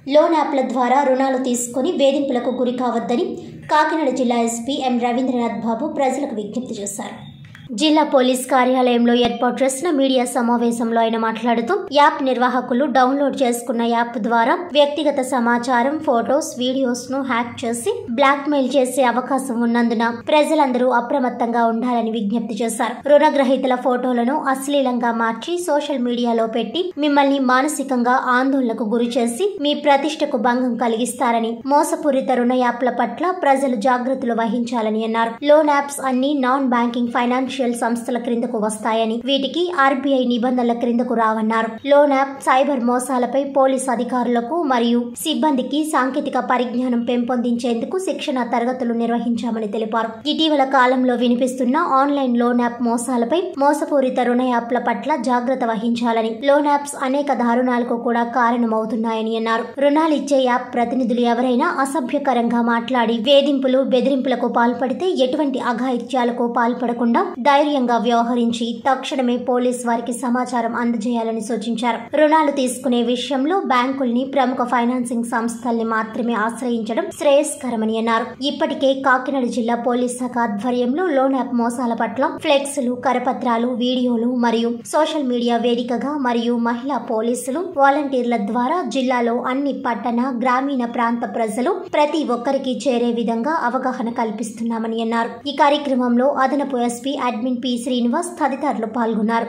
loan యాప్ల ద్వారా రుణాలు తీసుకుని వేధింపులకు గురి కావద్దని కాకినాడ జిల్లా ఎస్పీ ఎం రవీంద్రనాథ్ బాబు ప్రజలకు విజ్ఞప్తి చేశారు జిల్లా పోలీస్ కార్యాలయంలో ఏర్పాటు చేసిన మీడియా సమావేశంలో ఆయన మాట్లాడుతూ యాప్ నిర్వాహకులు డౌన్లోడ్ చేసుకున్న యాప్ ద్వారా వ్యక్తిగత సమాచారం ఫోటోస్ వీడియోస్ ను హ్యాక్ చేసి బ్లాక్ మెయిల్ చేసే అవకాశం ఉన్నందున ప్రజలందరూ అప్రమత్తంగా ఉండాలని విజ్ఞప్తి చేశారు రుణగ్రహీతల ఫోటోలను అశ్లీలంగా మార్చి సోషల్ మీడియాలో పెట్టి మిమ్మల్ని మానసికంగా ఆందోళనకు గురి చేసి మీ ప్రతిష్టకు భంగం కలిగిస్తారని మోసపూరిత రుణ యాప్ల పట్ల ప్రజలు జాగ్రత్తలు వహించాలని అన్నారు లోన్ యాప్స్ అన్ని నాన్ బ్యాంకింగ్ ఫైనాన్షియల్ సంస్థల క్రిందకు వస్తాయని వీటికి ఆర్బీఐ నిబంధనల క్రిందకు రావన్నారు లోన్ యాప్ సైబర్ మోసాలపై పోలీస్ అధికారులకు మరియు సిబ్బందికి సాంకేతిక పరిజ్ఞానం పెంపొందించేందుకు శిక్షణ తరగతులు నిర్వహించామని తెలిపారు ఇటీవల కాలంలో వినిపిస్తున్న ఆన్లైన్ లోన్ యాప్ మోసాలపై మోసపూరిత రుణ యాప్ల పట్ల జాగ్రత్త వహించాలని లోన్ యాప్స్ అనేక దారుణాలకు కూడా కారణమవుతున్నాయని అన్నారు రుణాలు ఇచ్చే యాప్ ప్రతినిధులు ఎవరైనా అసభ్యకరంగా మాట్లాడి వేధింపులు బెదిరింపులకు పాల్పడితే ఎటువంటి అఘాయిత్యాలకు పాల్పడకుండా ధైర్యంగా వ్యవహరించి తక్షణమే పోలీస్ వారికి సమాచారం అందజేయాలని సూచించారు రుణాలు తీసుకునే విషయంలో బ్యాంకుల్ని ప్రముఖ ఫైనాన్సింగ్ సంస్థల్ని మాత్రమే ఆశ్రయించడం శ్రేయస్కరమని అన్నారు ఇప్పటికే కాకినాడ జిల్లా పోలీస్ శాఖ ఆధ్వర్యంలో లోన్ యాప్ మోసాల పట్ల ఫ్లెక్స్లు కరపత్రాలు వీడియోలు మరియు సోషల్ మీడియా వేదికగా మరియు మహిళా పోలీసులు వాలంటీర్ల ద్వారా జిల్లాలో అన్ని పట్టణ గ్రామీణ ప్రాంత ప్రజలు ప్రతి ఒక్కరికి చేరే విధంగా అవగాహన కల్పిస్తున్నామని అన్నారు ఈ కార్యక్రమంలో అదనపు ఎస్పీ అడ్మిన్ పి శ్రీనివాస్ తదితరులు పాల్గొన్నారు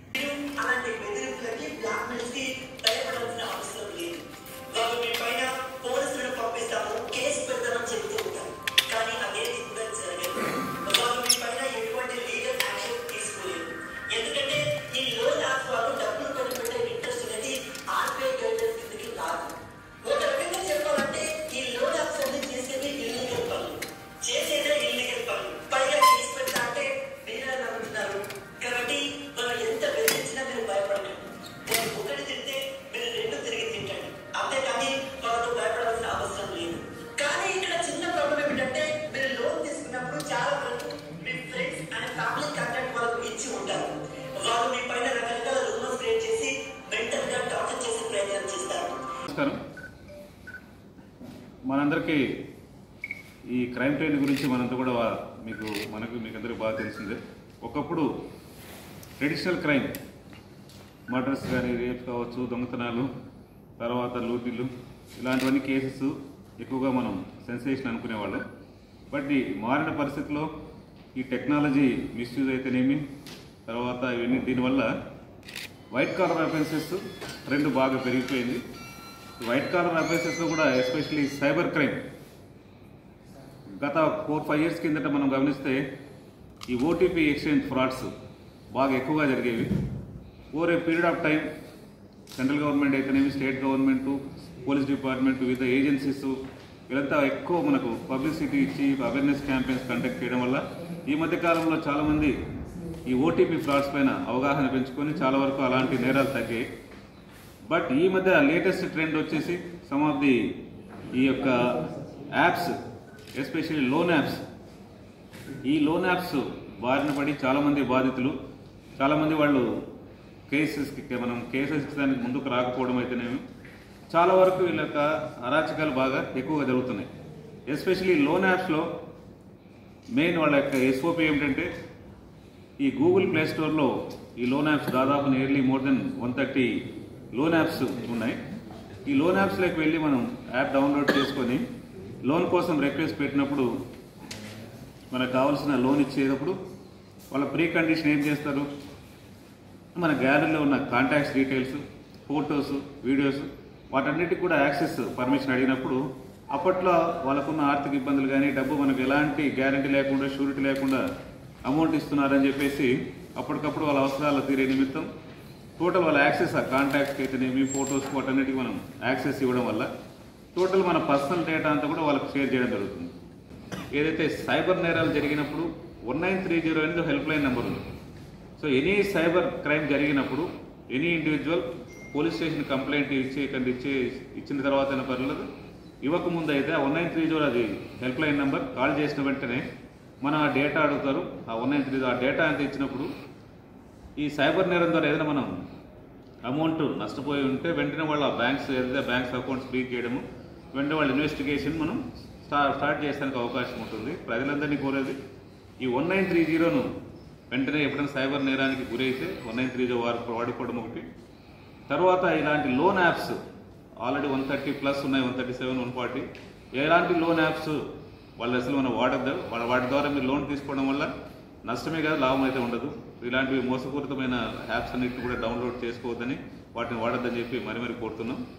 అలాంటి బెదిరింపులకి బ్లాక్మెయిల్స్కి భయపడాల్సిన అవసరం లేదు వాళ్ళు మీ పైన పోలీసులను పంపిస్తాము కేసు పెడతామని చెప్తూ ఉంటారు కానీ అదేది కూడా జరగదు వాళ్ళు మీ పైన ఎటువంటి లీగల్ యాక్షన్ తీసుకోలేరు ఎందుకంటే ఈ లోన్ యాప్ వాళ్ళు డబ్బులు కొని పెట్టే ఇంట్రెస్ట్ అనేది ఆర్బీఐ గైడెన్స్ కిందకి రాదు ఒక రకంగా చెప్పాలంటే ఈ లోన్ యాప్స్ అన్ని చేసేది ఇల్లీగల్ పనులు చేసేదే ఇల్లీగల్ పనులు పైగా కేసు పెడతా అంటే మీరే నమ్ముతున్నారు కాబట్టి మనం ఎంత బెదిరించినా మీరు భయపడకండి నేను ఒకటి తింటే మీరు రెండు తిరిగి తింటండి అంతేకాని వాళ్ళతో భయపడాల్సిన అవసరం లేదు కానీ ఇక్కడ చిన్న ప్రాబ్లం ఏమిటంటే మీరు లోన్ తీసుకున్నప్పుడు చాలా వరకు మీ ఫ్రెండ్స్ అండ్ ఫ్యామిలీ కాంటాక్ట్ వాళ్ళకు ఇచ్చి ఉంటారు వాళ్ళు మీ పైన రకరకాల రూమర్స్ క్రియేట్ చేసి మెంటల్ గా టార్చర్ చేసే ప్రయత్నం చేస్తారు నమస్కారం మనందరికీ ఈ క్రైమ్ ట్రైన్ గురించి మనంతా కూడా వా- మీకు మనకు మీకు అందరికీ బాగా తెలిసిందే ఒకప్పుడు ట్రెడిషనల్ క్రైమ్ మర్డర్స్ కానీ రేప్ కావచ్చు దొంగతనాలు తర్వాత లూటీలు ఇలాంటివన్నీ కేసెస్ ఎక్కువగా మనం సెన్సేషన్ అనుకునేవాళ్ళం బట్ ఈ మారిన పరిస్థితిలో ఈ టెక్నాలజీ మిస్యూజ్ అయితేనేమి తర్వాత ఇవన్నీ దీనివల్ల వైట్ కాలర్ అఫెన్సెస్ ట్రెండ్ బాగా పెరిగిపోయింది వైట్ కాలర్ అఫెన్సెస్లో కూడా ఎస్పెషలీ సైబర్ క్రైమ్ గత ఫోర్ ఫైవ్ ఇయర్స్ కిందట మనం గమనిస్తే ఈ ఓటీపీ ఎక్స్చేంజ్ ఫ్రాడ్స్ బాగా ఎక్కువగా జరిగేవి over a period of time central government అయితేనేమి స్టేట్ గవర్నమెంట్ పోలీస్ డిపార్ట్మెంట్ వివిధ ఏజెన్సీస్ వీళ్ళంతా ఎక్కువ మనకు పబ్లిసిటీ ఇచ్చి అవేర్నెస్ క్యాంపెయిన్స్ కండక్ట్ చేయడం వల్ల ఈ మధ్య కాలంలో చాలామంది ఈ ఓటీపీ ఫ్రాడ్స్ పైన అవగాహన పెంచుకొని చాలా వరకు అలాంటి నేరాలు తగ్గాయి బట్ ఈ మధ్య లేటెస్ట్ ట్రెండ్ వచ్చేసి సమ్ ఆఫ్ ది ఈ యొక్క యాప్స్ ఎస్పెషల్లీ లోన్ యాప్స్ ఈ లోన్ యాప్స్ బారిన పడి చాలామంది బాధితులు చాలామంది వాళ్ళు కేసెస్కి మనం కేసెస్కి దానికి ముందుకు రాకపోవడం అయితేనేమి చాలా వరకు వీళ్ళ యొక్క అరాచకాలు బాగా ఎక్కువగా జరుగుతున్నాయి ఎస్పెషల్లీ లోన్ యాప్స్లో మెయిన్ వాళ్ళ యొక్క ఎస్ఓపి ఏమిటంటే ఈ గూగుల్ ప్లే స్టోర్లో ఈ లోన్ యాప్స్ దాదాపు nearly more than one thirty loan apps ఉన్నాయి ఈ లోన్ యాప్స్లోకి వెళ్ళి మనం యాప్ డౌన్లోడ్ చేసుకొని లోన్ కోసం రిక్వెస్ట్ పెట్టినప్పుడు మనకు కావాల్సిన లోన్ ఇచ్చేటప్పుడు వాళ్ళ ప్రీ కండిషన్ ఏం చేస్తారు మన గ్యాలరీలో ఉన్న కాంటాక్ట్స్ డీటెయిల్స్ ఫొటోస్ వీడియోస్ వాటన్నిటికి కూడా యాక్సెస్ పర్మిషన్ అడిగినప్పుడు అప్పట్లో వాళ్ళకున్న ఆర్థిక ఇబ్బందులు కానీ డబ్బు మనకు ఎలాంటి గ్యారంటీ లేకుండా షూరిటీ లేకుండా అమౌంట్ ఇస్తున్నారని చెప్పేసి అప్పటికప్పుడు వాళ్ళ అవసరాలు తీరే నిమిత్తం టోటల్ వాళ్ళ యాక్సెస్ ఆ కాంటాక్ట్స్కి అయితేనేమి ఫొటోస్ వాటన్నిటికి మనం యాక్సెస్ ఇవ్వడం వల్ల టోటల్ మన పర్సనల్ డేటా అంతా కూడా వాళ్ళకి షేర్ చేయడం జరుగుతుంది ఏదైతే సైబర్ నేరాలు జరిగినప్పుడు వన్ నైన్ త్రీ జీరో అనేది హెల్ప్ లైన్ నెంబర్ ఉంది సో ఎనీ సైబర్ క్రైమ్ జరిగినప్పుడు any individual police station complaint ఇచ్చే కంటే ఇచ్చే ఇచ్చిన తర్వాత అయినా పర్లేదు ఇవ్వకముందు అయితే ఆ వన్ నైన్ త్రీ జీరో అది హెల్ప్ లైన్ నెంబర్ కాల్ చేసిన వెంటనే మన ఆ డేటా అడుగుతారు ఆ వన్ నైన్ త్రీ ఆ డేటా అంత ఇచ్చినప్పుడు ఈ సైబర్ నేరం ద్వారా ఏదైనా మనం అమౌంట్ నష్టపోయి ఉంటే వెంటనే వాళ్ళ బ్యాంక్స్ ఏదైతే బ్యాంక్స్ అకౌంట్స్ ఫ్రీ చేయడము వెంటనే వాళ్ళ ఇన్వెస్టిగేషన్ మనం స్టార్ట్ స్టార్ట్ చేయడానికి అవకాశం ఉంటుంది ప్రజలందరినీ కోరేది ఈ వన్ నైన్ త్రీ జీరోను వెంటనే ఎప్పుడైనా సైబర్ నేరానికి గురైతే వన్ నైన్ త్రీ జీరో వారు వాడుకోవడం ఒకటి తర్వాత ఇలాంటి loan apps already one thirty plus ఉన్నాయి one thirty seven one forty ఎలాంటి లోన్ యాప్స్ వాళ్ళు అసలు మనం వాడద్దు వాళ్ళ వాటి ద్వారా మీరు లోన్ తీసుకోవడం వల్ల నష్టమే కాదు లాభం అయితే ఉండదు ఇలాంటివి మోసపూరితమైన యాప్స్ అన్నిటిని కూడా డౌన్లోడ్ చేసుకోవద్దని వాటిని వాడొద్దని చెప్పి మరి మరి కోరుతున్నాం